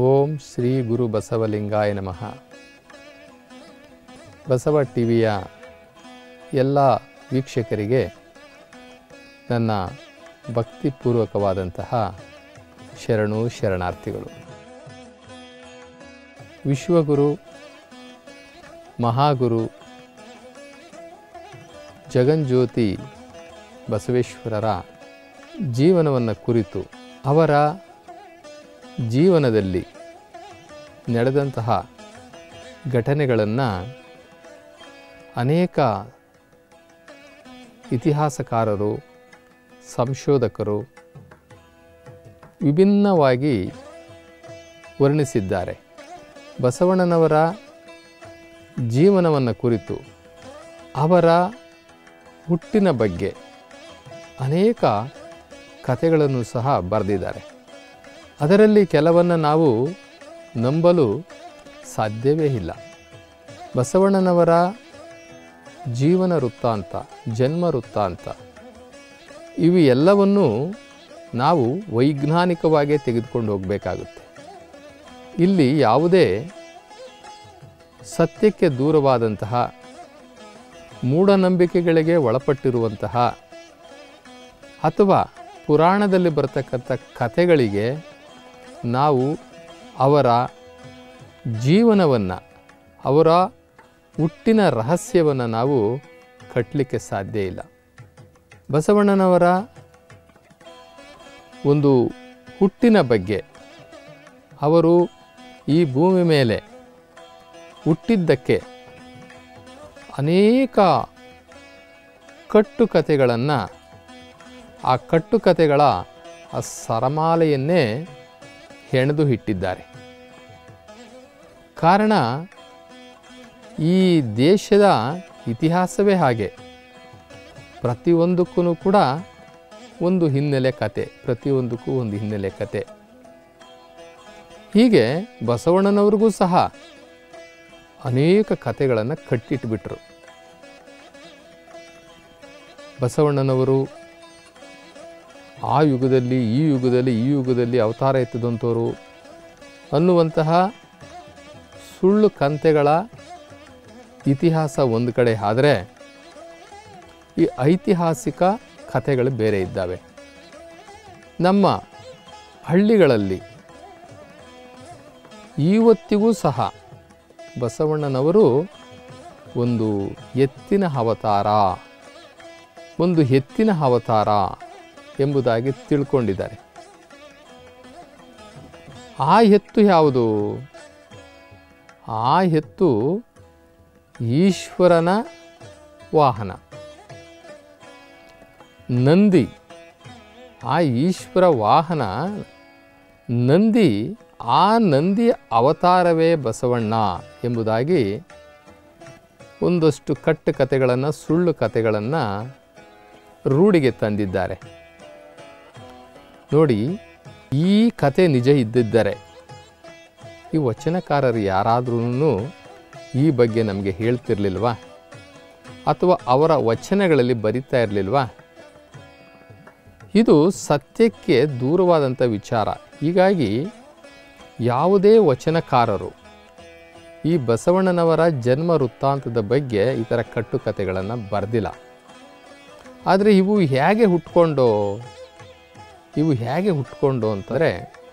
ಓಂ ಶ್ರೀ ಗುರು ಬಸವಲಿಂಗಾಯ ನಮಃ ಬಸವ ಟಿವಿಯ ಎಲ್ಲ ವೀಕ್ಷಕರಿಗೆ ನನ್ನ ಭಕ್ತಿಪೂರ್ವಕವಾದಂತಹ ಶರಣು ಶರಣಾರ್ಥಿಗಳು ವಿಶ್ವಗುರು ಮಹಾಗುರು ಜಗನ್ಜ್ಯೋತಿ ಬಸವೇಶ್ವರರ ಜೀವನವನ್ನು ಕುರಿತು ಅವರ ಜೀವನದಲ್ಲಿ ನಡೆದಂತಹ ಘಟನೆಗಳನ್ನು ಅನೇಕ ಇತಿಹಾಸಕಾರರು ಸಂಶೋಧಕರು ವಿಭಿನ್ನವಾಗಿ ವರ್ಣಿಸಿದ್ದಾರೆ ಬಸವಣ್ಣನವರ ಜೀವನವನ್ನು ಕುರಿತು ಅವರ ಹುಟ್ಟಿನ ಬಗ್ಗೆ ಅನೇಕ ಕಥೆಗಳನ್ನು ಸಹ ಬರೆದಿದ್ದಾರೆ ಅದರಲ್ಲಿ ಕೆಲವನ್ನು ನಾವು ನಂಬಲು ಸಾಧ್ಯವೇ ಇಲ್ಲ ಬಸವಣ್ಣನವರ ಜೀವನ ವೃತ್ತಾಂತ ಜನ್ಮ ವೃತ್ತಾಂತ ಇವು ಎಲ್ಲವನ್ನೂ ನಾವು ವೈಜ್ಞಾನಿಕವಾಗೇ ತೆಗೆದುಕೊಂಡು ಹೋಗಬೇಕಾಗುತ್ತೆ ಇಲ್ಲಿ ಯಾವುದೇ ಸತ್ಯಕ್ಕೆ ದೂರವಾದಂತಹ ಮೂಢನಂಬಿಕೆಗಳಿಗೆ ಒಳಪಟ್ಟಿರುವಂತಹ ಅಥವಾ ಪುರಾಣದಲ್ಲಿ ಬರತಕ್ಕಂಥ ಕಥೆಗಳಿಗೆ ನಾವು ಅವರ ಜೀವನವನ್ನು ಅವರ ಹುಟ್ಟಿನ ರಹಸ್ಯವನ್ನು ನಾವು ಕಟ್ಟಲಿಕ್ಕೆ ಸಾಧ್ಯ ಇಲ್ಲ ಬಸವಣ್ಣನವರ ಒಂದು ಹುಟ್ಟಿನ ಬಗ್ಗೆ ಅವರು ಈ ಭೂಮಿ ಮೇಲೆ ಹುಟ್ಟಿದ್ದಕ್ಕೆ ಅನೇಕ ಕಟ್ಟುಕತೆಗಳನ್ನು ಆ ಕಟ್ಟುಕತೆಗಳ ಆ ಸರಮಾಲೆಯನ್ನೇ ಹೆಣೆದು ಇಟ್ಟಿದ್ದಾರೆ ಕಾರಣ ಈ ದೇಶದ ಇತಿಹಾಸವೇ ಹಾಗೆ ಪ್ರತಿಯೊಂದಕ್ಕೂ ಕೂಡ ಒಂದು ಹಿನ್ನೆಲೆ ಕತೆ ಪ್ರತಿಯೊಂದಕ್ಕೂ ಒಂದು ಹಿನ್ನೆಲೆ ಕತೆ ಹೀಗೆ ಬಸವಣ್ಣನವ್ರಿಗೂ ಸಹ ಅನೇಕ ಕತೆಗಳನ್ನು ಕಟ್ಟಿಟ್ಬಿಟ್ರು ಬಸವಣ್ಣನವರು ಆ ಯುಗದಲ್ಲಿ ಈ ಯುಗದಲ್ಲಿ ಈ ಯುಗದಲ್ಲಿ ಅವತಾರ ಎತ್ತಿದಂಥವರು ಅನ್ನುವಂತಹ ಸುಳ್ಳು ಕಂತೆಗಳ ಇತಿಹಾಸ ಒಂದು ಕಡೆ ಆದರೆ ಈ ಐತಿಹಾಸಿಕ ಕಥೆಗಳು ಬೇರೆ ಇದ್ದಾವೆ ನಮ್ಮ ಹಳ್ಳಿಗಳಲ್ಲಿ ಇವತ್ತಿಗೂ ಸಹ ಬಸವಣ್ಣನವರು ಒಂದು ಎತ್ತಿನ ಅವತಾರ ಒಂದು ಎತ್ತಿನ ಅವತಾರ ಎಂಬುದಾಗಿ ತಿಳ್ಕೊಂಡಿದ್ದಾರೆ ಆ ಎತ್ತು ಯಾವುದು ಆ ಎತ್ತು ಈಶ್ವರನ ವಾಹನ ನಂದಿ ಆ ಈಶ್ವರ ವಾಹನ ನಂದಿ ಆ ನಂದಿ ಅವತಾರವೇ ಬಸವಣ್ಣ ಎಂಬುದಾಗಿ ಒಂದಷ್ಟು ಕಟ್ಟು ಕಥೆಗಳನ್ನು ಸುಳ್ಳು ಕಥೆಗಳನ್ನು ರೂಢಿಗೆ ತಂದಿದ್ದಾರೆ ನೋಡಿ ಈ ಕತೆ ನಿಜ ಇದ್ದಿದ್ದರೆ ಈ ವಚನಕಾರರು ಯಾರಾದ್ರೂ ಈ ಬಗ್ಗೆ ನಮಗೆ ಹೇಳ್ತಿರ್ಲಿಲ್ವಾ ಅಥವಾ ಅವರ ವಚನಗಳಲ್ಲಿ ಬರಿತಾ ಇರಲಿಲ್ವಾ ಇದು ಸತ್ಯಕ್ಕೆ ದೂರವಾದಂಥ ವಿಚಾರ ಹೀಗಾಗಿ ಯಾವುದೇ ವಚನಕಾರರು ಈ ಬಸವಣ್ಣನವರ ಜನ್ಮ ವೃತ್ತಾಂತದ ಬಗ್ಗೆ ಈ ಥರ ಕಟ್ಟುಕತೆಗಳನ್ನು ಬರೆದಿಲ್ಲ ಆದರೆ ಇವು ಹೇಗೆ ಹುಟ್ಕೊಂಡು ಇವು ಹೇಗೆ ಹುಟ್ಕೊಂಡು ಅಂತಂದರೆ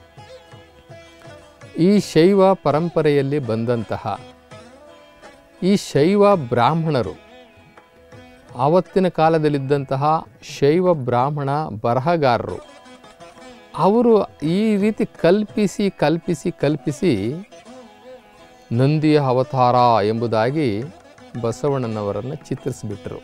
ಈ ಶೈವ ಪರಂಪರೆಯಲ್ಲಿ ಬಂದಂತಹ ಈ ಶೈವ ಬ್ರಾಹ್ಮಣರು ಆವತ್ತಿನ ಕಾಲದಲ್ಲಿದ್ದಂತಹ ಶೈವ ಬ್ರಾಹ್ಮಣ ಬರಹಗಾರರು ಅವರು ಈ ರೀತಿ ಕಲ್ಪಿಸಿ ಕಲ್ಪಿಸಿ ಕಲ್ಪಿಸಿ ನಂದಿಯ ಅವತಾರ ಎಂಬುದಾಗಿ ಬಸವಣ್ಣನವರನ್ನು ಚಿತ್ರಿಸಿಬಿಟ್ರು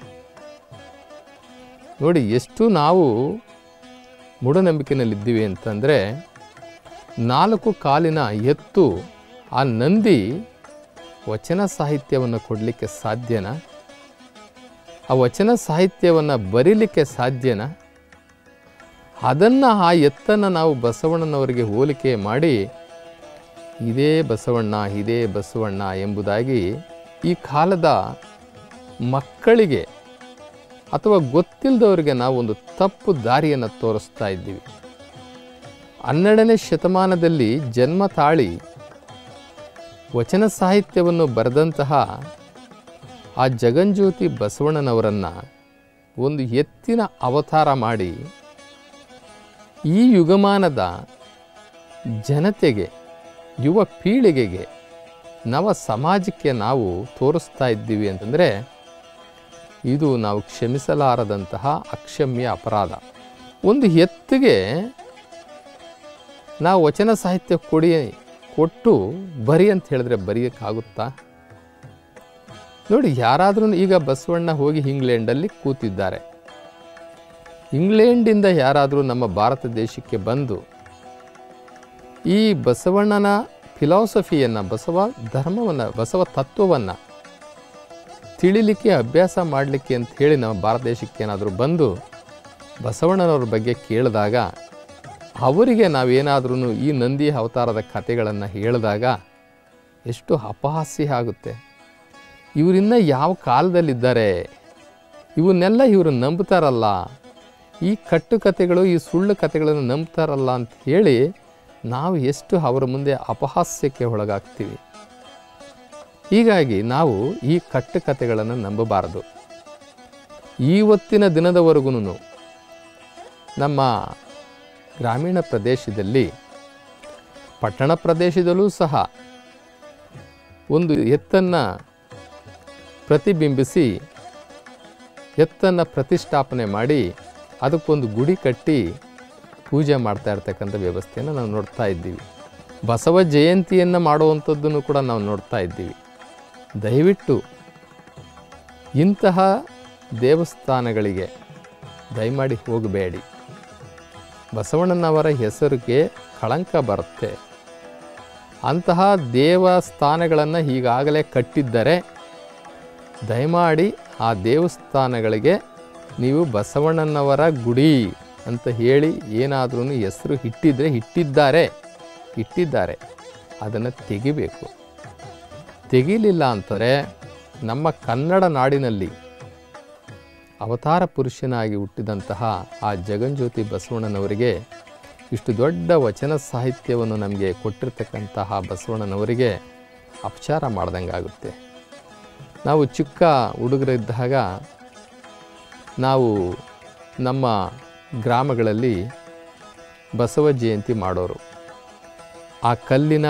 ನೋಡಿ ಎಷ್ಟು ನಾವು ಮೂಢನಂಬಿಕೆಯಲ್ಲಿದ್ದೀವಿ ಅಂತಂದರೆ ನಾಲ್ಕು ಕಾಲಿನ ಎತ್ತು ಆ ನಂದಿ ವಚನ ಸಾಹಿತ್ಯವನ್ನು ಕೊಡಲಿಕ್ಕೆ ಸಾಧ್ಯನಾ ಆ ವಚನ ಸಾಹಿತ್ಯವನ್ನು ಬರೀಲಿಕ್ಕೆ ಸಾಧ್ಯನಾ ಅದನ್ನು ಆ ಎತ್ತನ್ನು ನಾವು ಬಸವಣ್ಣನವರಿಗೆ ಹೋಲಿಕೆ ಮಾಡಿ ಇದೇ ಬಸವಣ್ಣ ಇದೇ ಬಸವಣ್ಣ ಎಂಬುದಾಗಿ ಈ ಕಾಲದ ಮಕ್ಕಳಿಗೆ ಅಥವಾ ಗೊತ್ತಿಲ್ಲದವರಿಗೆ ನಾವು ಒಂದು ತಪ್ಪು ದಾರಿಯನ್ನು ತೋರಿಸ್ತಾ ಇದ್ದೀವಿ ಹನ್ನೆರಡನೇ ಶತಮಾನದಲ್ಲಿ ಜನ್ಮ ತಾಳಿ ವಚನ ಸಾಹಿತ್ಯವನ್ನು ಬರೆದಂತಹ ಆ ಜಗಂಜ್ಯೋತಿ ಬಸವಣ್ಣನವರನ್ನು ಒಂದು ಎತ್ತಿನ ಅವತಾರ ಮಾಡಿ ಈ ಯುಗಮಾನದ ಜನತೆಗೆ ಯುವ ಪೀಳಿಗೆಗೆ ನವ ಸಮಾಜಕ್ಕೆ ನಾವು ತೋರಿಸ್ತಾ ಇದ್ದೀವಿ ಅಂತಂದರೆ ಇದು ನಾವು ಕ್ಷಮಿಸಲಾರದಂತಹ ಅಕ್ಷಮ್ಯ ಅಪರಾಧ ಒಂದು ಎತ್ತಿಗೆ ನಾವು ವಚನ ಸಾಹಿತ್ಯ ಕೊಡಿ ಕೊಟ್ಟು ಬರಿ ಅಂತ ಹೇಳಿದ್ರೆ ಬರೆಯೋಕ್ಕಾಗುತ್ತಾ ನೋಡಿ ಯಾರಾದರೂ ಈಗ ಬಸವಣ್ಣ ಹೋಗಿ ಇಂಗ್ಲೆಂಡಲ್ಲಿ ಕೂತಿದ್ದಾರೆ ಇಂಗ್ಲೆಂಡಿಂದ ಯಾರಾದರೂ ನಮ್ಮ ಭಾರತ ದೇಶಕ್ಕೆ ಬಂದು ಈ ಬಸವಣ್ಣನ ಫಿಲಾಸಫಿಯನ್ನು ಬಸವ ಧರ್ಮವನ್ನು ಬಸವ ತತ್ವವನ್ನು ತಿಳಿಲಿಕ್ಕೆ ಅಭ್ಯಾಸ ಮಾಡಲಿಕ್ಕೆ ಅಂತ ಹೇಳಿ ನಮ್ಮ ಭಾರತ ದೇಶಕ್ಕೆ ಏನಾದರೂ ಬಂದು ಬಸವಣ್ಣನವ್ರ ಬಗ್ಗೆ ಕೇಳಿದಾಗ ಅವರಿಗೆ ನಾವೇನಾದ್ರೂ ಈ ನಂದಿ ಅವತಾರದ ಕಥೆಗಳನ್ನು ಹೇಳಿದಾಗ ಎಷ್ಟು ಅಪಹಾಸ್ಯ ಆಗುತ್ತೆ ಇವರಿನ್ನ ಯಾವ ಕಾಲದಲ್ಲಿದ್ದಾರೆ ಇವನ್ನೆಲ್ಲ ಇವರು ನಂಬ್ತಾರಲ್ಲ ಈ ಕಟ್ಟು ಕಥೆಗಳು ಈ ಸುಳ್ಳು ಕಥೆಗಳನ್ನು ನಂಬ್ತಾರಲ್ಲ ಅಂತ ಹೇಳಿ ನಾವು ಎಷ್ಟು ಅವರ ಮುಂದೆ ಅಪಹಾಸ್ಯಕ್ಕೆ ಒಳಗಾಗ್ತೀವಿ ಹೀಗಾಗಿ ನಾವು ಈ ಕಟ್ಟು ಕಥೆಗಳನ್ನು ನಂಬಬಾರದು ಇವತ್ತಿನ ದಿನದವರೆಗೂ ನಮ್ಮ ಗ್ರಾಮೀಣ ಪ್ರದೇಶದಲ್ಲಿ ಪಟ್ಟಣ ಪ್ರದೇಶದಲ್ಲೂ ಸಹ ಒಂದು ಎತ್ತನ್ನು ಪ್ರತಿಬಿಂಬಿಸಿ ಎತ್ತನ್ನು ಪ್ರತಿಷ್ಠಾಪನೆ ಮಾಡಿ ಅದಕ್ಕೊಂದು ಗುಡಿ ಕಟ್ಟಿ ಪೂಜೆ ಮಾಡ್ತಾ ಇರ್ತಕ್ಕಂಥ ವ್ಯವಸ್ಥೆಯನ್ನು ನಾವು ನೋಡ್ತಾ ಇದ್ದೀವಿ ಬಸವ ಜಯಂತಿಯನ್ನು ಮಾಡುವಂಥದ್ದನ್ನು ಕೂಡ ನಾವು ನೋಡ್ತಾ ಇದ್ದೀವಿ ದಯವಿಟ್ಟು ಇಂತಹ ದೇವಸ್ಥಾನಗಳಿಗೆ ದಯಮಾಡಿ ಹೋಗಬೇಡಿ ಬಸವಣ್ಣನವರ ಹೆಸರಿಗೆ ಕಳಂಕ ಬರುತ್ತೆ ಅಂತಹ ದೇವಸ್ಥಾನಗಳನ್ನು ಈಗಾಗಲೇ ಕಟ್ಟಿದ್ದರೆ ದಯಮಾಡಿ ಆ ದೇವಸ್ಥಾನಗಳಿಗೆ ನೀವು ಬಸವಣ್ಣನವರ ಗುಡಿ ಅಂತ ಹೇಳಿ ಏನಾದ್ರೂ ಹೆಸರು ಇಟ್ಟಿದ್ರೆ ಇಟ್ಟಿದ್ದಾರೆ ಇಟ್ಟಿದ್ದಾರೆ ಅದನ್ನು ತೆಗಿಬೇಕು ತೆಗಿಲಿಲ್ಲ ಅಂತಂದರೆ ನಮ್ಮ ಕನ್ನಡ ನಾಡಿನಲ್ಲಿ ಅವತಾರ ಪುರುಷನಾಗಿ ಹುಟ್ಟಿದಂತಹ ಆ ಜಗಂಜ್ಯೋತಿ ಬಸವಣ್ಣನವರಿಗೆ ಇಷ್ಟು ದೊಡ್ಡ ವಚನ ಸಾಹಿತ್ಯವನ್ನು ನಮಗೆ ಕೊಟ್ಟಿರ್ತಕ್ಕಂತಹ ಬಸವಣ್ಣನವರಿಗೆ ಅಪಚಾರ ಮಾಡ್ದಂಗಾಗುತ್ತೆ ನಾವು ಚಿಕ್ಕ ಹುಡುಗರಿದ್ದಾಗ ನಾವು ನಮ್ಮ ಗ್ರಾಮಗಳಲ್ಲಿ ಬಸವ ಜಯಂತಿ ಮಾಡೋರು ಆ ಕಲ್ಲಿನ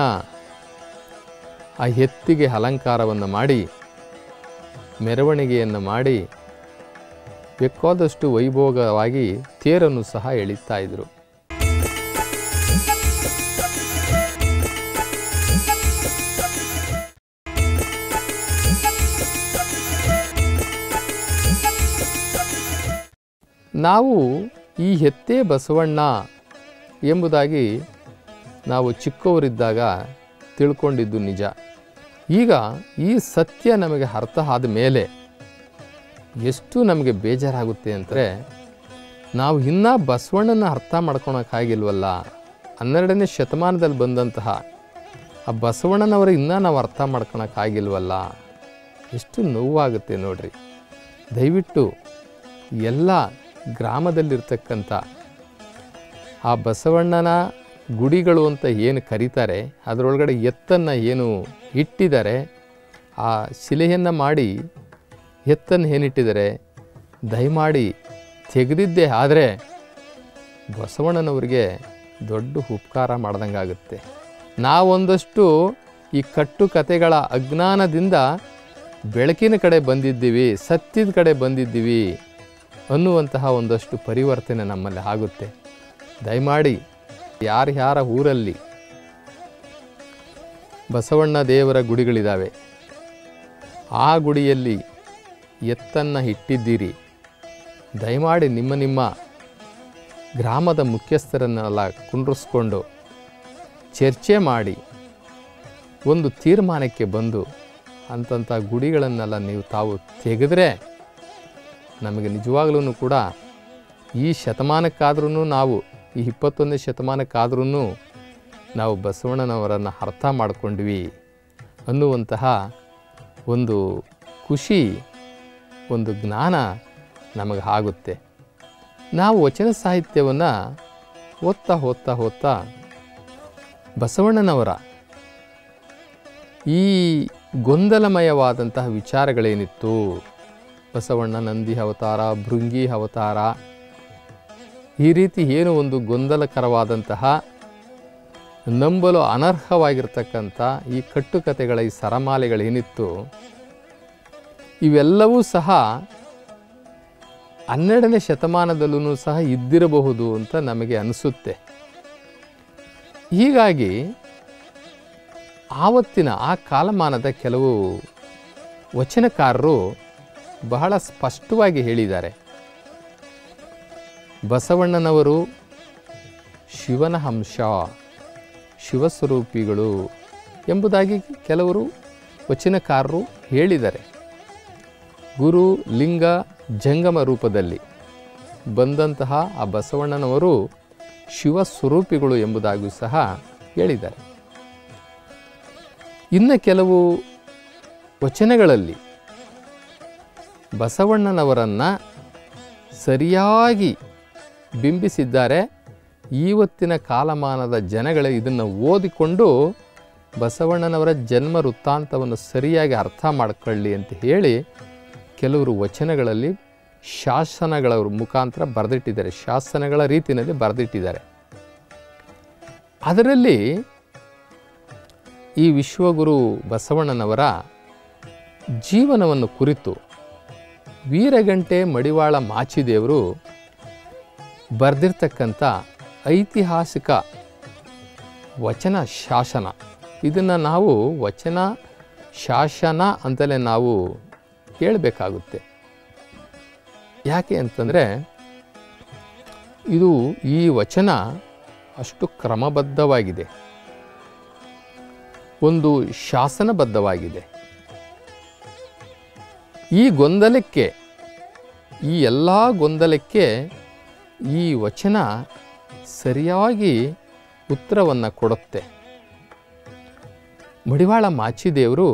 ಆ ಎತ್ತಿಗೆ ಅಲಂಕಾರವನ್ನು ಮಾಡಿ ಮೆರವಣಿಗೆಯನ್ನು ಮಾಡಿ ಬೇಕಾದಷ್ಟು ವೈಭೋಗವಾಗಿ ತೇರನ್ನು ಸಹ ಎಳಿತಾ ಇದ್ರು ನಾವು ಈ ಹೆತ್ತೇ ಬಸವಣ್ಣ ಎಂಬುದಾಗಿ ನಾವು ಚಿಕ್ಕವರಿದ್ದಾಗ ತಿಳ್ಕೊಂಡಿದ್ದು ನಿಜ ಈಗ ಈ ಸತ್ಯ ನಮಗೆ ಅರ್ಥ ಆದ ಮೇಲೆ ಎಷ್ಟು ನಮಗೆ ಬೇಜಾರಾಗುತ್ತೆ ಅಂದರೆ ನಾವು ಇನ್ನೂ ಬಸವಣ್ಣನ ಅರ್ಥ ಮಾಡ್ಕೊಳಕ್ಕಾಗಿಲ್ವಲ್ಲ ಹನ್ನೆರಡನೇ ಶತಮಾನದಲ್ಲಿ ಬಂದಂತಹ ಆ ಬಸವಣ್ಣನವರ ಇನ್ನೂ ನಾವು ಅರ್ಥ ಮಾಡ್ಕೊಳಕ್ಕಾಗಿಲ್ವಲ್ಲ ಎಷ್ಟು ನೋವಾಗುತ್ತೆ ನೋಡ್ರಿ ದಯವಿಟ್ಟು ಎಲ್ಲ ಗ್ರಾಮದಲ್ಲಿರ್ತಕ್ಕಂಥ ಆ ಬಸವಣ್ಣನ ಗುಡಿಗಳು ಅಂತ ಏನು ಕರೀತಾರೆ ಅದರೊಳಗಡೆ ಎತ್ತನ್ನು ಏನು ಇಟ್ಟಿದ್ದಾರೆ ಆ ಶಿಲೆಯನ್ನು ಮಾಡಿ ಎತ್ತನ್ನು ಏನಿಟ್ಟಿದ್ದಾರೆ ದಯಮಾಡಿ ತೆಗೆದಿದ್ದೇ ಆದರೆ ಬಸವಣ್ಣನವರಿಗೆ ದೊಡ್ಡ ಉಪಕಾರ ಮಾಡ್ದಂಗಾಗುತ್ತೆ ನಾವೊಂದಷ್ಟು ಈ ಕಟ್ಟು ಕತೆಗಳ ಅಜ್ಞಾನದಿಂದ ಬೆಳಕಿನ ಕಡೆ ಬಂದಿದ್ದೀವಿ ಸತ್ಯದ ಕಡೆ ಬಂದಿದ್ದೀವಿ ಅನ್ನುವಂತಹ ಒಂದಷ್ಟು ಪರಿವರ್ತನೆ ನಮ್ಮಲ್ಲಿ ಆಗುತ್ತೆ ದಯಮಾಡಿ ಯಾರ್ಯಾರ ಊರಲ್ಲಿ ಬಸವಣ್ಣ ದೇವರ ಗುಡಿಗಳಿದ್ದಾವೆ ಆ ಗುಡಿಯಲ್ಲಿ ಎತ್ತನ್ನು ಇಟ್ಟಿದ್ದೀರಿ ದಯಮಾಡಿ ನಿಮ್ಮ ನಿಮ್ಮ ಗ್ರಾಮದ ಮುಖ್ಯಸ್ಥರನ್ನೆಲ್ಲ ಕುಂಡ್ರಿಸ್ಕೊಂಡು ಚರ್ಚೆ ಮಾಡಿ ಒಂದು ತೀರ್ಮಾನಕ್ಕೆ ಬಂದು ಅಂತಂಥ ಗುಡಿಗಳನ್ನೆಲ್ಲ ನೀವು ತಾವು ತೆಗೆದ್ರೆ ನಮಗೆ ನಿಜವಾಗ್ಲೂ ಕೂಡ ಈ ಶತಮಾನಕ್ಕಾದ್ರೂ ನಾವು ಈ ಇಪ್ಪತ್ತೊಂದನೇ ಶತಮಾನಕ್ಕಾದ್ರೂ ನಾವು ಬಸವಣ್ಣನವರನ್ನು ಅರ್ಥ ಮಾಡಿಕೊಂಡ್ವಿ ಅನ್ನುವಂತಹ ಒಂದು ಖುಷಿ ಒಂದು ಜ್ಞಾನ ನಮಗೆ ಆಗುತ್ತೆ ನಾವು ವಚನ ಸಾಹಿತ್ಯವನ್ನು ಓದ್ತಾ ಓದ್ತಾ ಓದ್ತಾ ಬಸವಣ್ಣನವರ ಈ ಗೊಂದಲಮಯವಾದಂತಹ ವಿಚಾರಗಳೇನಿತ್ತು ಬಸವಣ್ಣ ನಂದಿ ಅವತಾರ ಭೃಂಗಿ ಅವತಾರ ಈ ರೀತಿ ಏನು ಒಂದು ಗೊಂದಲಕರವಾದಂತಹ ನಂಬಲು ಅನರ್ಹವಾಗಿರ್ತಕ್ಕಂಥ ಈ ಕಟ್ಟುಕತೆಗಳ ಈ ಸರಮಾಲೆಗಳೇನಿತ್ತು ಇವೆಲ್ಲವೂ ಸಹ ಹನ್ನೆರಡನೇ ಶತಮಾನದಲ್ಲೂ ಸಹ ಇದ್ದಿರಬಹುದು ಅಂತ ನಮಗೆ ಅನಿಸುತ್ತೆ ಹೀಗಾಗಿ ಆವತ್ತಿನ ಆ ಕಾಲಮಾನದ ಕೆಲವು ವಚನಕಾರರು ಬಹಳ ಸ್ಪಷ್ಟವಾಗಿ ಹೇಳಿದ್ದಾರೆ ಬಸವಣ್ಣನವರು ಶಿವನ ಅಂಶ ಶಿವಸ್ವರೂಪಿಗಳು ಎಂಬುದಾಗಿ ಕೆಲವರು ವಚನಕಾರರು ಹೇಳಿದ್ದಾರೆ ಗುರು ಲಿಂಗ ಜಂಗಮ ರೂಪದಲ್ಲಿ ಬಂದಂತಹ ಆ ಬಸವಣ್ಣನವರು ಶಿವಸ್ವರೂಪಿಗಳು ಎಂಬುದಾಗಿಯೂ ಸಹ ಹೇಳಿದ್ದಾರೆ ಇನ್ನು ಕೆಲವು ವಚನಗಳಲ್ಲಿ ಬಸವಣ್ಣನವರನ್ನು ಸರಿಯಾಗಿ ಬಿಂಬಿಸಿದ್ದಾರೆ ಇವತ್ತಿನ ಕಾಲಮಾನದ ಜನಗಳು ಇದನ್ನು ಓದಿಕೊಂಡು ಬಸವಣ್ಣನವರ ಜನ್ಮ ವೃತ್ತಾಂತವನ್ನು ಸರಿಯಾಗಿ ಅರ್ಥ ಮಾಡ್ಕೊಳ್ಳಿ ಅಂತ ಹೇಳಿ ಕೆಲವರು ವಚನಗಳಲ್ಲಿ ಶಾಸನಗಳ ಮುಖಾಂತರ ಬರೆದಿಟ್ಟಿದ್ದಾರೆ ಶಾಸನಗಳ ರೀತಿಯಲ್ಲಿ ಬರೆದಿಟ್ಟಿದ್ದಾರೆ ಅದರಲ್ಲಿ ಈ ವಿಶ್ವಗುರು ಬಸವಣ್ಣನವರ ಜೀವನವನ್ನು ಕುರಿತು ವೀರಗಂಟೆ ಮಡಿವಾಳ ಮಾಚಿದೇವರು ಬರೆದಿರ್ತಕ್ಕಂಥ ಐತಿಹಾಸಿಕ ವಚನ ಶಾಸನ ಇದನ್ನು ನಾವು ವಚನ ಶಾಸನ ಅಂತಲೇ ನಾವು ಹೇಳಬೇಕಾಗುತ್ತೆ ಯಾಕೆ ಅಂತಂದರೆ ಇದು ಈ ವಚನ ಅಷ್ಟು ಕ್ರಮಬದ್ಧವಾಗಿದೆ ಒಂದು ಶಾಸನಬದ್ಧವಾಗಿದೆ ಈ ಗೊಂದಲಕ್ಕೆ ಈ ಎಲ್ಲ ಗೊಂದಲಕ್ಕೆ ಈ ವಚನ ಸರಿಯಾಗಿ ಉತ್ತರವನ್ನು ಕೊಡುತ್ತೆ ಮಡಿವಾಳ ಮಾಚಿದೇವರು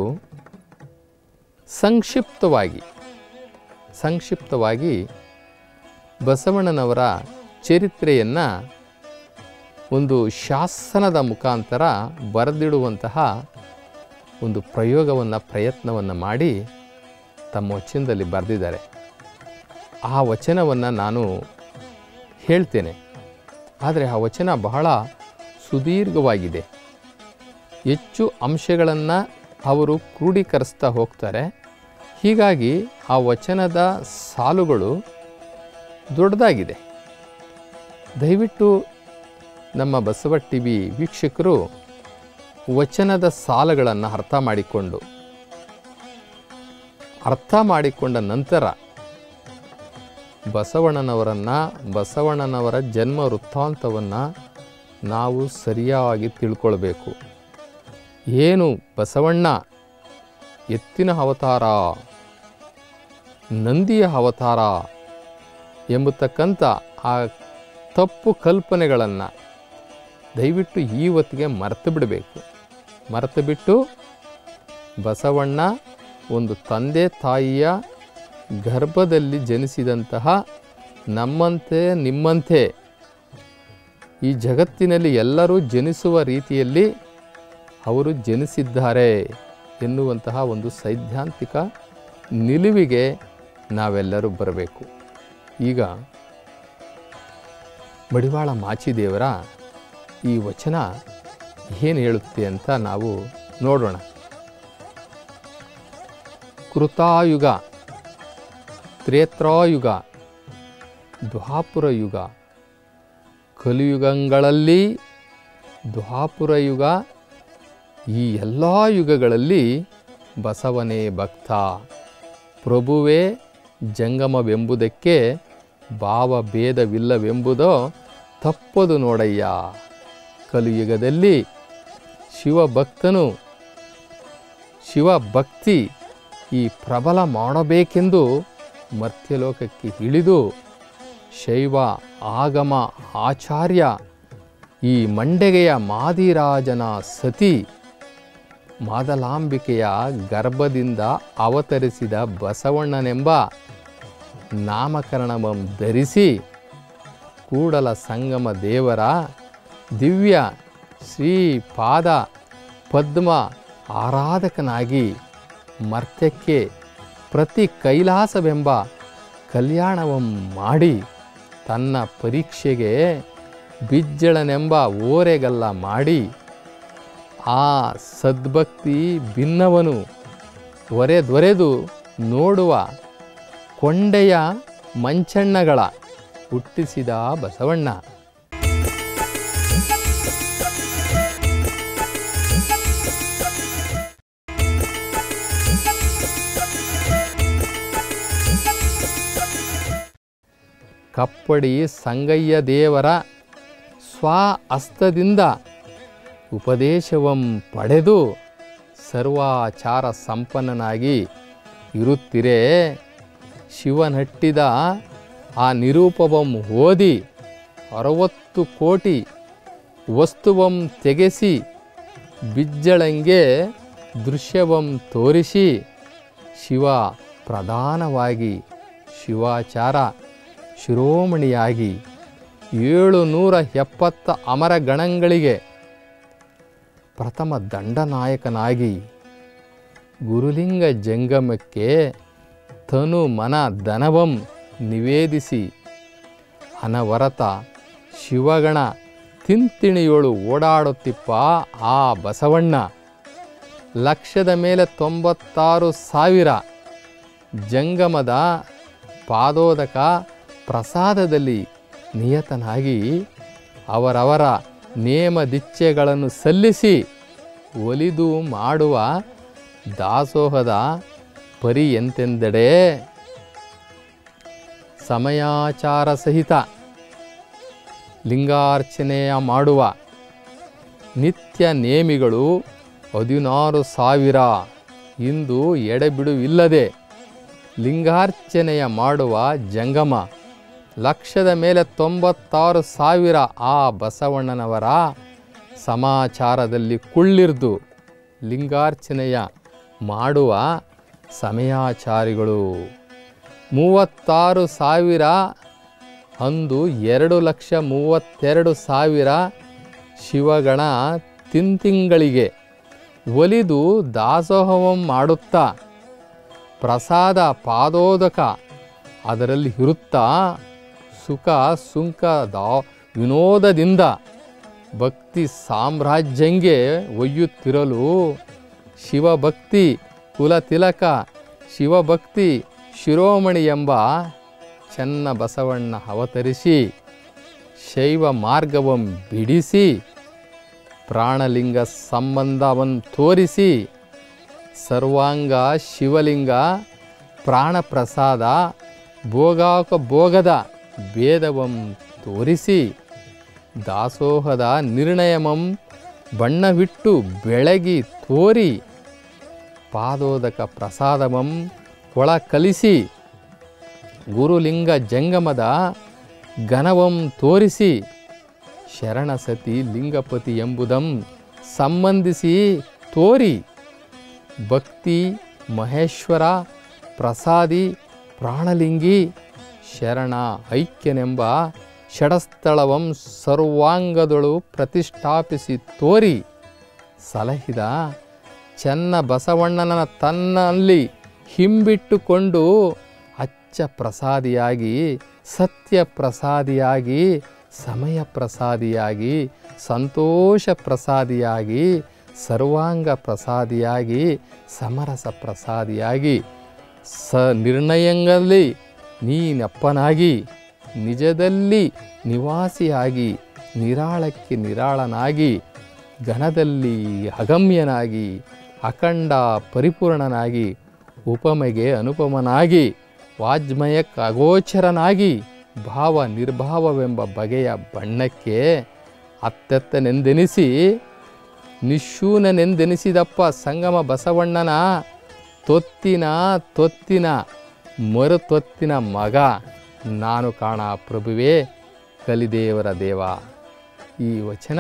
ಸಂಕ್ಷಿಪ್ತವಾಗಿ ಸಂಕ್ಷಿಪ್ತವಾಗಿ ಬಸವಣ್ಣನವರ ಚರಿತ್ರೆಯನ್ನು ಒಂದು ಶಾಸನದ ಮುಖಾಂತರ ಬರೆದಿಡುವಂತಹ ಒಂದು ಪ್ರಯೋಗವನ್ನು ಪ್ರಯತ್ನವನ್ನು ಮಾಡಿ ತಮ್ಮ ವಚನದಲ್ಲಿ ಬರೆದಿದ್ದಾರೆ ಆ ವಚನವನ್ನು ನಾನು ಹೇಳ್ತೇನೆ ಆದರೆ ಆ ವಚನ ಬಹಳ ಸುದೀರ್ಘವಾಗಿದೆ ಹೆಚ್ಚು ಅಂಶಗಳನ್ನು ಅವರು ಕ್ರೋಢೀಕರಿಸ್ತಾ ಹೋಗ್ತಾರೆ ಹೀಗಾಗಿ ಆ ವಚನದ ಸಾಲುಗಳು ದೊಡ್ಡದಾಗಿದೆ ದಯವಿಟ್ಟು ನಮ್ಮ ಬಸವ ಟಿ ವಿ ವೀಕ್ಷಕರು ವಚನದ ಸಾಲುಗಳನ್ನು ಅರ್ಥ ಮಾಡಿಕೊಂಡು ಅರ್ಥ ಮಾಡಿಕೊಂಡ ನಂತರ ಬಸವಣ್ಣನವರನ್ನು ಬಸವಣ್ಣನವರ ಜನ್ಮ ವೃತ್ತಾಂತವನ್ನು ನಾವು ಸರಿಯಾಗಿ ತಿಳ್ಕೊಳ್ಬೇಕು ಏನು ಬಸವಣ್ಣ ಎತ್ತಿನ ಅವತಾರ ನಂದಿಯ ಅವತಾರ ಎಂಬತಕ್ಕಂಥ ಆ ತಪ್ಪು ಕಲ್ಪನೆಗಳನ್ನು ದಯವಿಟ್ಟು ಇವತ್ತಿಗೆ ಮರೆತು ಬಿಡಬೇಕು ಮರೆತು ಬಿಟ್ಟು ಬಸವಣ್ಣ ಒಂದು ತಂದೆ ತಾಯಿಯ ಗರ್ಭದಲ್ಲಿ ಜನಿಸಿದಂತಹ ನಮ್ಮಂತೆ ನಿಮ್ಮಂತೆ ಈ ಜಗತ್ತಿನಲ್ಲಿ ಎಲ್ಲರೂ ಜನಿಸುವ ರೀತಿಯಲ್ಲಿ ಅವರು ಜನಿಸಿದ್ದಾರೆ ಎನ್ನುವಂತಹ ಒಂದು ಸೈದ್ಧಾಂತಿಕ ನಿಲುವಿಗೆ ನಾವೆಲ್ಲರೂ ಬರಬೇಕು ಈಗ ಮಡಿವಾಳ ಮಾಚಿದೇವರ ಈ ವಚನ ಏನು ಹೇಳುತ್ತೆ ಅಂತ ನಾವು ನೋಡೋಣ ಕೃತಾಯುಗ ತ್ರೇತ್ರಾಯುಗ ದ್ವಾಪುರ ಯುಗ ಕಲಿಯುಗಗಳಲ್ಲಿ ದ್ವಾಪುರ ಯುಗ ಈ ಎಲ್ಲ ಯುಗಗಳಲ್ಲಿ ಬಸವನೇ ಭಕ್ತ ಪ್ರಭುವೇ ಜಂಗಮವೆಂಬುದಕ್ಕೆ ಭಾವ ಭೇದವಿಲ್ಲವೆಂಬುದೋ ತಪ್ಪದು ನೋಡಯ್ಯ ಕಲಿಯುಗದಲ್ಲಿ ಶಿವಭಕ್ತನು ಶಿವಭಕ್ತಿ ಈ ಪ್ರಬಲ ಮಾಡಬೇಕೆಂದು ಮರ್ತ್ಯಲೋಕಕ್ಕೆ ಇಳಿದು ಶೈವ ಆಗಮ ಆಚಾರ್ಯ ಈ ಮಂಡೆಗೆಯ ಮಾದಿರಾಜನ ಸತಿ ಮಾದಲಾಂಬಿಕೆಯ ಗರ್ಭದಿಂದ ಅವತರಿಸಿದ ಬಸವಣ್ಣನೆಂಬ ನಾಮಕರಣವನ್ನು ಧರಿಸಿ ಕೂಡಲ ಸಂಗಮ ದೇವರ ದಿವ್ಯ ಶ್ರೀ ಪಾದ ಪದ್ಮ ಆರಾಧಕನಾಗಿ ಮರ್ತ್ಯಕ್ಕೆ ಪ್ರತಿ ಕೈಲಾಸವೆಂಬ ಕಲ್ಯಾಣವಂ ಮಾಡಿ ತನ್ನ ಪರೀಕ್ಷೆಗೆ ಬಿಜ್ಜಳನೆಂಬ ಓರೆಗಲ್ಲ ಮಾಡಿ ಆ ಸದ್ಭಕ್ತಿ ಭಿನ್ನವನು ಒರೆದೊರೆದು ನೋಡುವ ಕೊಂಡೆಯ ಮಂಚಣ್ಣಗಳ ಹುಟ್ಟಿಸಿದ ಬಸವಣ್ಣ ಕಪ್ಪಡಿ ಸಂಗಯ್ಯ ದೇವರ ಸ್ವ ಹಸ್ತದಿಂದ ಉಪದೇಶವಂ ಪಡೆದು ಸರ್ವಾಚಾರ ಸಂಪನ್ನನಾಗಿ ಇರುತ್ತಿರೆ ಶಿವನಟ್ಟಿದ ಆ ನಿರೂಪವಂ ಓದಿ ಅರವತ್ತು ಕೋಟಿ ವಸ್ತುವಂ ತೆಗೆಸಿ ಬಿಜ್ಜಳಂಗೆ ದೃಶ್ಯವಂ ತೋರಿಸಿ ಶಿವ ಪ್ರಧಾನವಾಗಿ ಶಿವಾಚಾರ ಶಿರೋಮಣಿಯಾಗಿ ಏಳು ನೂರ ಎಪ್ಪತ್ತ ಅಮರ ಗಣಗಳಿಗೆ ಪ್ರಥಮ ದಂಡನಾಯಕನಾಗಿ ಗುರುಲಿಂಗ ಜಂಗಮಕ್ಕೆ ತನು ಮನ ಧನವಂ ನಿವೇದಿಸಿ ಅನವರತ ಶಿವಗಣ ತಿಂತಿಣಿಯೋಳು ಓಡಾಡುತ್ತಿಪ್ಪ ಆ ಬಸವಣ್ಣ ಲಕ್ಷದ ಮೇಲೆ ತೊಂಬತ್ತಾರು ಸಾವಿರ ಜಂಗಮದ ಪಾದೋದಕ ಪ್ರಸಾದದಲ್ಲಿ ನಿಯತನಾಗಿ ಅವರವರ ನೇಮದಿಚ್ಛೆಗಳನ್ನು ಸಲ್ಲಿಸಿ ಒಲಿದು ಮಾಡುವ ದಾಸೋಹದ ಪರಿ ಎಂತೆಂದೆಡೆ ಸಮಯಾಚಾರ ಸಹಿತ ಲಿಂಗಾರ್ಚನೆಯ ಮಾಡುವ ನಿತ್ಯ ನೇಮಿಗಳು ಹದಿನಾರು ಸಾವಿರ ಇಂದು ಎಡೆಬಿಡುವಿಲ್ಲದೆ ಲಿಂಗಾರ್ಚನೆಯ ಮಾಡುವ ಜಂಗಮ ಲಕ್ಷದ ಮೇಲೆ ತೊಂಬತ್ತಾರು ಸಾವಿರ ಆ ಬಸವಣ್ಣನವರ ಸಮಾಚಾರದಲ್ಲಿ ಕುಳ್ಳಿರ್ದು ಲಿಂಗಾರ್ಚನೆಯ ಮಾಡುವ ಸಮಯಾಚಾರಿಗಳು ಮೂವತ್ತಾರು ಸಾವಿರ ಅಂದು ಎರಡು ಲಕ್ಷ ಮೂವತ್ತೆರಡು ಸಾವಿರ ಶಿವಗಣ ತಿಂತಿಂಗಳಿಗೆ ಒಲಿದು ದಾಸೋಹವಂ ಮಾಡುತ್ತಾ ಪ್ರಸಾದ ಪಾದೋದಕ ಅದರಲ್ಲಿ ಇರುತ್ತಾ ಸುಖ ಸುಂಕದ ವಿನೋದದಿಂದ ಭಕ್ತಿ ಸಾಮ್ರಾಜ್ಯಂಗೆ ಒಯ್ಯುತ್ತಿರಲು ಶಿವಭಕ್ತಿ ಕುಲತಿಲಕ ಶಿವಭಕ್ತಿ ಶಿರೋಮಣಿ ಎಂಬ ಚೆನ್ನ ಬಸವಣ್ಣ ಅವತರಿಸಿ ಶೈವ ಮಾರ್ಗವಂ ಬಿಡಿಸಿ ಪ್ರಾಣಲಿಂಗ ಸಂಬಂಧವನ್ನು ತೋರಿಸಿ ಸರ್ವಾಂಗ ಶಿವಲಿಂಗ ಪ್ರಾಣಪ್ರಸಾದ ಭೋಗಾಕ ಭೋಗದ ಭೇದವಂ ತೋರಿಸಿ ದಾಸೋಹದ ನಿರ್ಣಯಮಂ ಬಣ್ಣವಿಟ್ಟು ಬೆಳಗಿ ತೋರಿ ಪಾದೋದಕ ಪ್ರಸಾದಮಂ ಒಳ ಕಲಿಸಿ ಗುರುಲಿಂಗ ಜಂಗಮದ ಘನವಂ ತೋರಿಸಿ ಶರಣಸತಿ ಲಿಂಗಪತಿ ಎಂಬುದಂ ಸಂಬಂಧಿಸಿ ತೋರಿ ಭಕ್ತಿ ಮಹೇಶ್ವರ ಪ್ರಸಾದಿ ಪ್ರಾಣಲಿಂಗಿ ಶರಣ ಐಕ್ಯನೆಂಬ ಷಡಸ್ಥಳವಂ ಸರ್ವಾಂಗದೊಳು ಪ್ರತಿಷ್ಠಾಪಿಸಿ ತೋರಿ ಸಲಹಿದ ಚೆನ್ನ ಬಸವಣ್ಣನ ತನ್ನಲ್ಲಿ ಹಿಂಬಿಟ್ಟುಕೊಂಡು ಅಚ್ಚ ಪ್ರಸಾದಿಯಾಗಿ ಸತ್ಯ ಪ್ರಸಾದಿಯಾಗಿ ಸಮಯ ಪ್ರಸಾದಿಯಾಗಿ ಸಂತೋಷ ಪ್ರಸಾದಿಯಾಗಿ ಸರ್ವಾಂಗ ಪ್ರಸಾದಿಯಾಗಿ ಸಮರಸ ಪ್ರಸಾದಿಯಾಗಿ ಸ ನಿರ್ಣಯಗಳಲ್ಲಿ ನೀನಪ್ಪನಾಗಿ ನಿಜದಲ್ಲಿ ನಿವಾಸಿಯಾಗಿ ನಿರಾಳಕ್ಕೆ ನಿರಾಳನಾಗಿ ಘನದಲ್ಲಿ ಅಗಮ್ಯನಾಗಿ ಅಖಂಡ ಪರಿಪೂರ್ಣನಾಗಿ ಉಪಮೆಗೆ ಅನುಪಮನಾಗಿ ವಾಜ್ಮಯಕ್ಕೆ ಅಗೋಚರನಾಗಿ ಭಾವ ನಿರ್ಭಾವವೆಂಬ ಬಗೆಯ ಬಣ್ಣಕ್ಕೆ ಅತ್ತೆತ್ತನೆಂದೆನಿಸಿ ನಿಶೂನನೆಂದೆನಿಸಿದಪ್ಪ ಸಂಗಮ ಬಸವಣ್ಣನ ತೊತ್ತಿನ ತೊತ್ತಿನ ಮರುತೊತ್ತಿನ ಮಗ ನಾನು ಕಾಣ ಪ್ರಭುವೇ ಕಲಿದೇವರ ದೇವ ಈ ವಚನ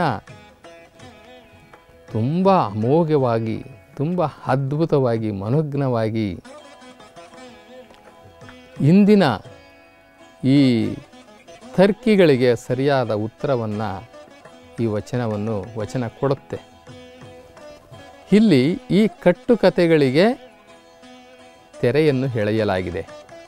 ತುಂಬ ಅಮೋಘವಾಗಿ ತುಂಬ ಅದ್ಭುತವಾಗಿ ಮನೋಜ್ಞವಾಗಿ ಇಂದಿನ ಈ ತರ್ಕಿಗಳಿಗೆ ಸರಿಯಾದ ಉತ್ತರವನ್ನು ಈ ವಚನವನ್ನು ವಚನ ಕೊಡುತ್ತೆ ಇಲ್ಲಿ ಈ ಕಟ್ಟುಕತೆಗಳಿಗೆ ತೆರೆಯನ್ನು ಎಳೆಯಲಾಗಿದೆ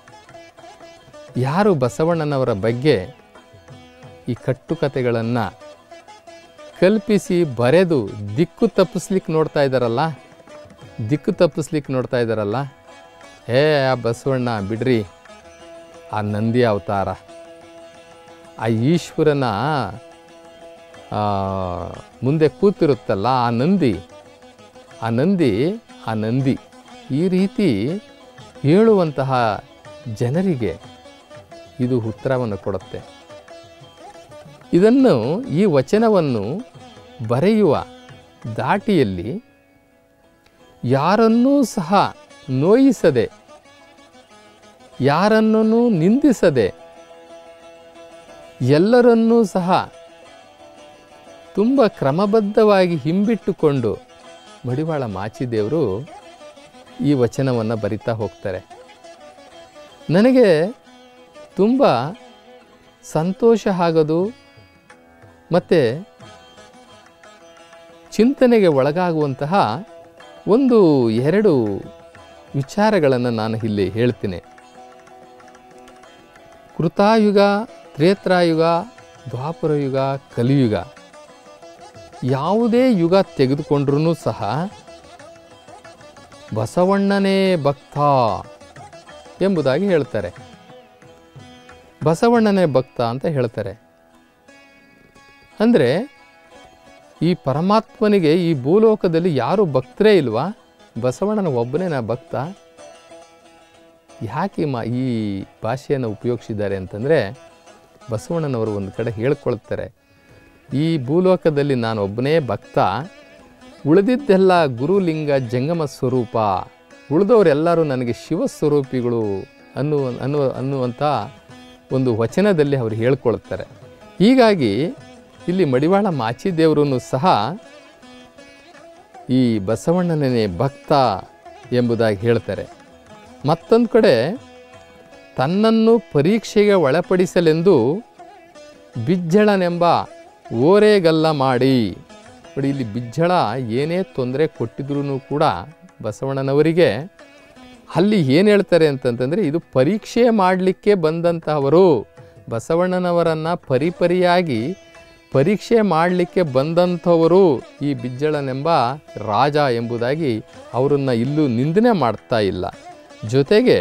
ಯಾರು ಬಸವಣ್ಣನವರ ಬಗ್ಗೆ ಈ ಕಟ್ಟುಕತೆಗಳನ್ನು ಕಲ್ಪಿಸಿ ಬರೆದು ದಿಕ್ಕು ತಪ್ಪಿಸ್ಲಿಕ್ಕೆ ನೋಡ್ತಾ ಇದ್ದಾರಲ್ಲ ದಿಕ್ಕು ತಪ್ಪಿಸ್ಲಿಕ್ಕೆ ನೋಡ್ತಾ ಇದ್ದಾರಲ್ಲ ಏ ಆ ಬಸವಣ್ಣ ಬಿಡ್ರಿ ಆ ನಂದಿ ಅವತಾರ ಆ ಈಶ್ವರನ ಆ, ಮುಂದೆ ಕೂತಿರುತ್ತಲ್ಲ ಆ ನಂದಿ ಆ ನಂದಿ ಆ ನಂದಿ ಈ ರೀತಿ ಹೇಳುವಂತಹ ಜನರಿಗೆ ಇದು ಉತ್ತರವನ್ನು ಕೊಡುತ್ತೆ ಇದನ್ನು ಈ ವಚನವನ್ನು ಬರೆಯುವ ದಾಟಿಯಲ್ಲಿ ಯಾರನ್ನೂ ಸಹ ನೋಯಿಸದೆ ಯಾರನ್ನೂ ನಿಂದಿಸದೆ ಎಲ್ಲರನ್ನೂ ಸಹ ತುಂಬ ಕ್ರಮಬದ್ಧವಾಗಿ ಹಿಂಬಿಟ್ಟುಕೊಂಡು ಮಡಿವಾಳ ಮಾಚಿದೇವರು ಈ ವಚನವನ್ನು ಬರಿತಾ ಹೋಗ್ತಾರೆ ನನಗೆ ತುಂಬ ಸಂತೋಷ ಆಗೋದು ಮತ್ತು ಚಿಂತನೆಗೆ ಒಳಗಾಗುವಂತಹ ಒಂದು ಎರಡು ವಿಚಾರಗಳನ್ನು ನಾನು ಇಲ್ಲಿ ಹೇಳ್ತೀನಿ ಕೃತಾಯುಗ ತ್ರೇತ್ರಾಯುಗ ದ್ವಾಪರಯುಗ ಕಲಿಯುಗ ಯಾವುದೇ ಯುಗ ತೆಗೆದುಕೊಂಡ್ರೂ ಸಹ ಬಸವಣ್ಣನೇ ಭಕ್ತ ಎಂಬುದಾಗಿ ಹೇಳ್ತಾರೆ ಬಸವಣ್ಣನೇ ಭಕ್ತ ಅಂತ ಹೇಳ್ತಾರೆ ಅಂದರೆ ಈ ಪರಮಾತ್ಮನಿಗೆ ಈ ಭೂಲೋಕದಲ್ಲಿ ಯಾರು ಭಕ್ತರೇ ಇಲ್ವಾ ಬಸವಣ್ಣನ ಒಬ್ಬನೇ ನಾ ಭಕ್ತ ಯಾಕೆ ಈ ಮಾ ಈ ಭಾಷೆಯನ್ನು ಉಪಯೋಗಿಸಿದ್ದಾರೆ ಅಂತಂದರೆ ಬಸವಣ್ಣನವರು ಒಂದು ಕಡೆ ಹೇಳ್ಕೊಳ್ತಾರೆ ಈ ಭೂಲೋಕದಲ್ಲಿ ನಾನು ಒಬ್ಬನೇ ಭಕ್ತ ಉಳಿದಿದ್ದೆಲ್ಲ ಗುರುಲಿಂಗ ಜಂಗಮ ಸ್ವರೂಪ ಉಳಿದವರೆಲ್ಲರೂ ನನಗೆ ಶಿವಸ್ವರೂಪಿಗಳು ಅನ್ನುವ ಅನ್ನುವ ಅನ್ನುವಂಥ ಒಂದು ವಚನದಲ್ಲಿ ಅವರು ಹೇಳ್ಕೊಳ್ತಾರೆ ಹೀಗಾಗಿ ಇಲ್ಲಿ ಮಡಿವಾಳ ಮಾಚಿದೇವರೂ ಸಹ ಈ ಬಸವಣ್ಣನೇ ಭಕ್ತ ಎಂಬುದಾಗಿ ಹೇಳ್ತಾರೆ ಮತ್ತೊಂದು ಕಡೆ ತನ್ನನ್ನು ಪರೀಕ್ಷೆಗೆ ಒಳಪಡಿಸಲೆಂದು ಬಿಜ್ಜಳನೆಂಬ ಓರೆಗಲ್ಲ ಮಾಡಿ ನೋಡಿ ಇಲ್ಲಿ ಬಿಜ್ಜಳ ಏನೇ ತೊಂದರೆ ಕೊಟ್ಟಿದ್ರೂ ಕೂಡ ಬಸವಣ್ಣನವರಿಗೆ ಅಲ್ಲಿ ಏನು ಹೇಳ್ತಾರೆ ಅಂತಂತಂದರೆ ಇದು ಪರೀಕ್ಷೆ ಮಾಡಲಿಕ್ಕೆ ಬಂದಂತಹವರು ಬಸವಣ್ಣನವರನ್ನು ಪರಿಪರಿಯಾಗಿ ಪರೀಕ್ಷೆ ಮಾಡಲಿಕ್ಕೆ ಬಂದಂಥವರು ಈ ಬಿಜ್ಜಳನೆಂಬ ರಾಜ ಎಂಬುದಾಗಿ ಅವರನ್ನು ಇಲ್ಲೂ ನಿಂದನೆ ಮಾಡ್ತಾ ಇಲ್ಲ ಜೊತೆಗೆ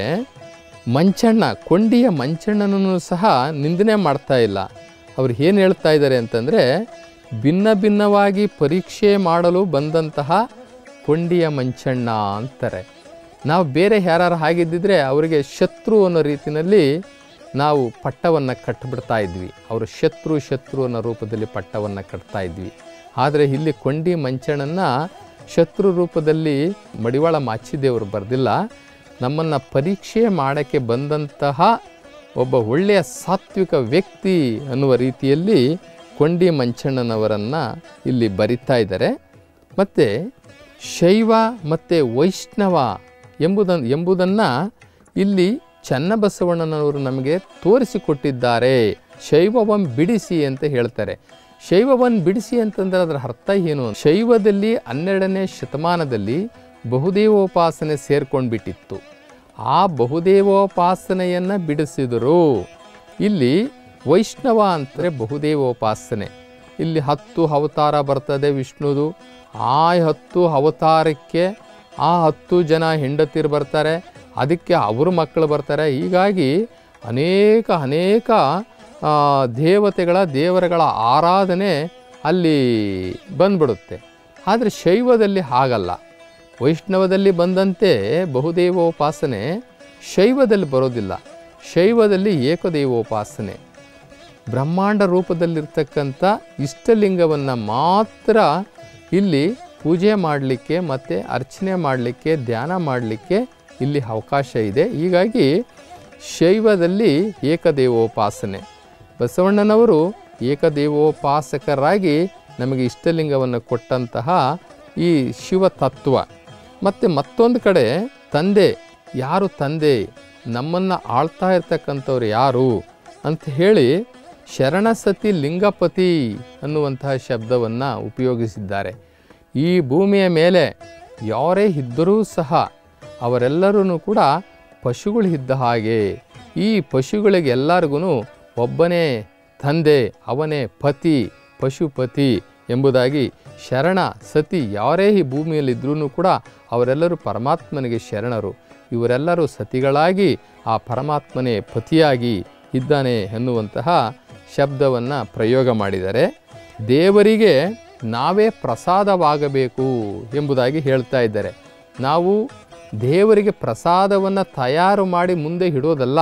ಮಂಚಣ್ಣ ಕೊಂಡಿಯ ಮಂಚಣ್ಣನನ್ನು ಸಹ ನಿಂದನೆ ಮಾಡ್ತಾ ಇಲ್ಲ ಅವ್ರು ಏನು ಹೇಳ್ತಾ ಇದ್ದಾರೆ ಅಂತಂದರೆ ಭಿನ್ನ ಭಿನ್ನವಾಗಿ ಪರೀಕ್ಷೆ ಮಾಡಲು ಬಂದಂತಹ ಕೊಂಡಿಯ ಮಂಚಣ್ಣ ಅಂತಾರೆ ನಾವು ಬೇರೆ ಯಾರು ಆಗಿದ್ದಿದ್ರೆ ಅವರಿಗೆ ಶತ್ರು ಅನ್ನೋ ರೀತಿಯಲ್ಲಿ ನಾವು ಪಟ್ಟವನ್ನು ಕಟ್ಟಿಬಿಡ್ತಾ ಇದ್ವಿ ಅವರು ಶತ್ರು ಶತ್ರು ಅನ್ನೋ ರೂಪದಲ್ಲಿ ಪಟ್ಟವನ್ನು ಕಟ್ತಾ ಇದ್ವಿ ಆದರೆ ಇಲ್ಲಿ ಕೊಂಡಿ ಮಂಚಣ್ಣನ ಶತ್ರು ರೂಪದಲ್ಲಿ ಮಡಿವಾಳ ಮಾಚಿದೇವರು ಬರೆದಿಲ್ಲ ನಮ್ಮನ್ನು ಪರೀಕ್ಷೆ ಮಾಡೋಕ್ಕೆ ಬಂದಂತಹ ಒಬ್ಬ ಒಳ್ಳೆಯ ಸಾತ್ವಿಕ ವ್ಯಕ್ತಿ ಅನ್ನುವ ರೀತಿಯಲ್ಲಿ ಕೊಂಡಿ ಮಂಚಣ್ಣನವರನ್ನು ಇಲ್ಲಿ ಬರಿತಾ ಇದ್ದಾರೆ ಮತ್ತು ಶೈವ ಮತ್ತು ವೈಷ್ಣವ ಎಂಬುದನ್ನು ಎಂಬುದನ್ನು ಇಲ್ಲಿ ಚನ್ನಬಸವಣ್ಣನವರು ನಮಗೆ ತೋರಿಸಿಕೊಟ್ಟಿದ್ದಾರೆ ಶೈವವನ್ನು ಬಿಡಿಸಿ ಅಂತ ಹೇಳ್ತಾರೆ ಶೈವವನ್ನು ಬಿಡಿಸಿ ಅಂತಂದ್ರೆ ಅದರ ಅರ್ಥ ಏನು ಶೈವದಲ್ಲಿ ಹನ್ನೆರಡನೇ ಶತಮಾನದಲ್ಲಿ ಬಹುದೇವೋಪಾಸನೆ ಸೇರ್ಕೊಂಡ್ಬಿಟ್ಟಿತ್ತು ಆ ಬಹುದೇವೋಪಾಸನೆಯನ್ನು ಬಿಡಿಸಿದರು ಇಲ್ಲಿ ವೈಷ್ಣವ ಅಂತಾರೆ ಬಹುದೇವೋಪಾಸನೆ ಇಲ್ಲಿ ಹತ್ತು ಅವತಾರ ಬರ್ತದೆ ವಿಷ್ಣುದು ಆ ಹತ್ತು ಅವತಾರಕ್ಕೆ ಆ ಹತ್ತು ಜನ ಹೆಂಡತಿರು ಬರ್ತಾರೆ ಅದಕ್ಕೆ ಅವರು ಮಕ್ಕಳು ಬರ್ತಾರೆ ಹೀಗಾಗಿ ಅನೇಕ ಅನೇಕ ಆ, ದೇವತೆಗಳ ದೇವರುಗಳ ಆರಾಧನೆ ಅಲ್ಲಿ ಬಂದ್ಬಿಡುತ್ತೆ ಆದರೆ ಶೈವದಲ್ಲಿ ಹಾಗಲ್ಲ ವೈಷ್ಣವದಲ್ಲಿ ಬಂದಂತೆ ಬಹುದೇವೋಪಾಸನೆ ಶೈವದಲ್ಲಿ ಬರೋದಿಲ್ಲ ಶೈವದಲ್ಲಿ ಏಕದೇವೋಪಾಸನೆ ಬ್ರಹ್ಮಾಂಡ ರೂಪದಲ್ಲಿರ್ತಕ್ಕಂಥ ಇಷ್ಟಲಿಂಗವನ್ನು ಮಾತ್ರ ಇಲ್ಲಿ ಪೂಜೆ ಮಾಡಲಿಕ್ಕೆ ಮತ್ತು ಅರ್ಚನೆ ಮಾಡಲಿಕ್ಕೆ ಧ್ಯಾನ ಮಾಡಲಿಕ್ಕೆ ಇಲ್ಲಿ ಅವಕಾಶ ಇದೆ ಹೀಗಾಗಿ ಶೈವದಲ್ಲಿ ಏಕದೇವೋಪಾಸನೆ ಬಸವಣ್ಣನವರು ಏಕದೇವೋಪಾಸಕರಾಗಿ ನಮಗೆ ಇಷ್ಟಲಿಂಗವನ್ನು ಕೊಟ್ಟಂತಹ ಈ ಶಿವ ತತ್ವ ಮತ್ತು ಮತ್ತೊಂದು ಕಡೆ ತಂದೆ ಯಾರು ತಂದೆ ನಮ್ಮನ್ನು ಆಳ್ತಾ ಇರ್ತಕ್ಕಂಥವ್ರು ಯಾರು ಅಂತ ಹೇಳಿ ಶರಣಸತಿ ಲಿಂಗಪತಿ ಅನ್ನುವಂತಹ ಶಬ್ದವನ್ನು ಉಪಯೋಗಿಸಿದ್ದಾರೆ ಈ ಭೂಮಿಯ ಮೇಲೆ ಯಾರೇ ಇದ್ದರೂ ಸಹ ಅವರೆಲ್ಲರೂ ಕೂಡ ಪಶುಗಳು ಇದ್ದ ಹಾಗೆ ಈ ಪಶುಗಳಿಗೆ ಎಲ್ಲರಿಗೂ ಒಬ್ಬನೇ ತಂದೆ ಅವನೇ ಪತಿ ಪಶುಪತಿ ಎಂಬುದಾಗಿ ಶರಣ ಸತಿ ಯಾರೇ ಈ ಭೂಮಿಯಲ್ಲಿದ್ದರೂ ಕೂಡ ಅವರೆಲ್ಲರೂ ಪರಮಾತ್ಮನಿಗೆ ಶರಣರು ಇವರೆಲ್ಲರೂ ಸತಿಗಳಾಗಿ ಆ ಪರಮಾತ್ಮನೇ ಪತಿಯಾಗಿ ಇದ್ದಾನೆ ಎನ್ನುವಂತಹ ಶಬ್ದವನ್ನು ಪ್ರಯೋಗ ಮಾಡಿದ್ದಾರೆ ದೇವರಿಗೆ ನಾವೇ ಪ್ರಸಾದವಾಗಬೇಕು ಎಂಬುದಾಗಿ ಹೇಳ್ತಾ ಇದ್ದಾರೆ ನಾವು ದೇವರಿಗೆ ಪ್ರಸಾದವನ್ನು ತಯಾರು ಮಾಡಿ ಮುಂದೆ ಇಡೋದಲ್ಲ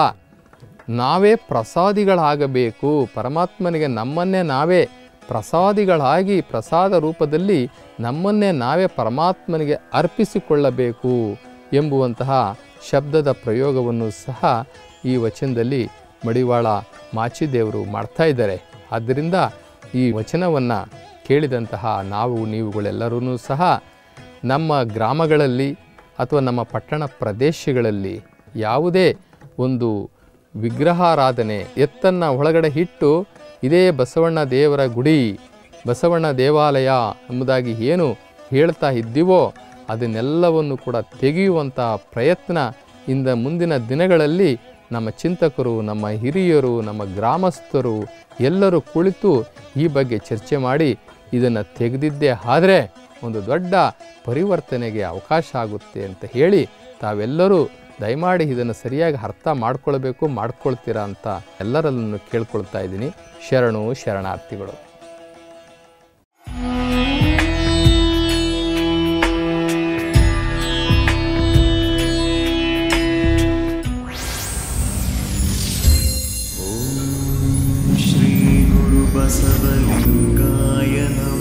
ನಾವೇ ಪ್ರಸಾದಿಗಳಾಗಬೇಕು ಪರಮಾತ್ಮನಿಗೆ ನಮ್ಮನ್ನೇ ನಾವೇ ಪ್ರಸಾದಿಗಳಾಗಿ ಪ್ರಸಾದ ರೂಪದಲ್ಲಿ ನಮ್ಮನ್ನೇ ನಾವೇ ಪರಮಾತ್ಮನಿಗೆ ಅರ್ಪಿಸಿಕೊಳ್ಳಬೇಕು ಎಂಬುವಂತಹ ಶಬ್ದದ ಪ್ರಯೋಗವನ್ನು ಸಹ ಈ ವಚನದಲ್ಲಿ ಮಡಿವಾಳ ಮಾಚಿದೇವರು ಮಾಡ್ತಾ ಇದ್ದಾರೆ ಆದ್ದರಿಂದ ಈ ವಚನವನ್ನು ಕೇಳಿದಂತಹ ನಾವು ನೀವುಗಳೆಲ್ಲರೂ ಸಹ ನಮ್ಮ ಗ್ರಾಮಗಳಲ್ಲಿ ಅಥವಾ ನಮ್ಮ ಪಟ್ಟಣ ಪ್ರದೇಶಗಳಲ್ಲಿ ಯಾವುದೇ ಒಂದು ವಿಗ್ರಹಾರಾಧನೆ ಎತ್ತನ್ನು ಒಳಗಡೆ ಇಟ್ಟು ಇದೇ ಬಸವಣ್ಣ ದೇವರ ಗುಡಿ ಬಸವಣ್ಣ ದೇವಾಲಯ ಎಂಬುದಾಗಿ ಏನು ಹೇಳ್ತಾ ಇದ್ದೀವೋ ಅದನ್ನೆಲ್ಲವನ್ನು ಕೂಡ ತೆಗೆಯುವಂಥ ಪ್ರಯತ್ನ ಇಂದ ಮುಂದಿನ ದಿನಗಳಲ್ಲಿ ನಮ್ಮ ಚಿಂತಕರು ನಮ್ಮ ಹಿರಿಯರು ನಮ್ಮ ಗ್ರಾಮಸ್ಥರು ಎಲ್ಲರೂ ಕುಳಿತು ಈ ಬಗ್ಗೆ ಚರ್ಚೆ ಮಾಡಿ ಇದನ್ನು ತೆಗೆದಿದ್ದೇ ಆದರೆ ಒಂದು ದೊಡ್ಡ ಪರಿವರ್ತನೆಗೆ ಅವಕಾಶ ಆಗುತ್ತೆ ಅಂತ ಹೇಳಿ ತಾವೆಲ್ಲರೂ ದಯಮಾಡಿ ಇದನ್ನು ಸರಿಯಾಗಿ ಅರ್ಥ ಮಾಡ್ಕೊಳ್ಬೇಕು ಮಾಡ್ಕೊಳ್ತೀರಾ ಅಂತ ಎಲ್ಲರಲ್ಲೂ ಕೇಳ್ಕೊಳ್ತಾ ಇದ್ದೀನಿ ಶರಣು ಶರಣಾರ್ಥಿಗಳು श्रीगुरुबसवलिङ्गाय नमः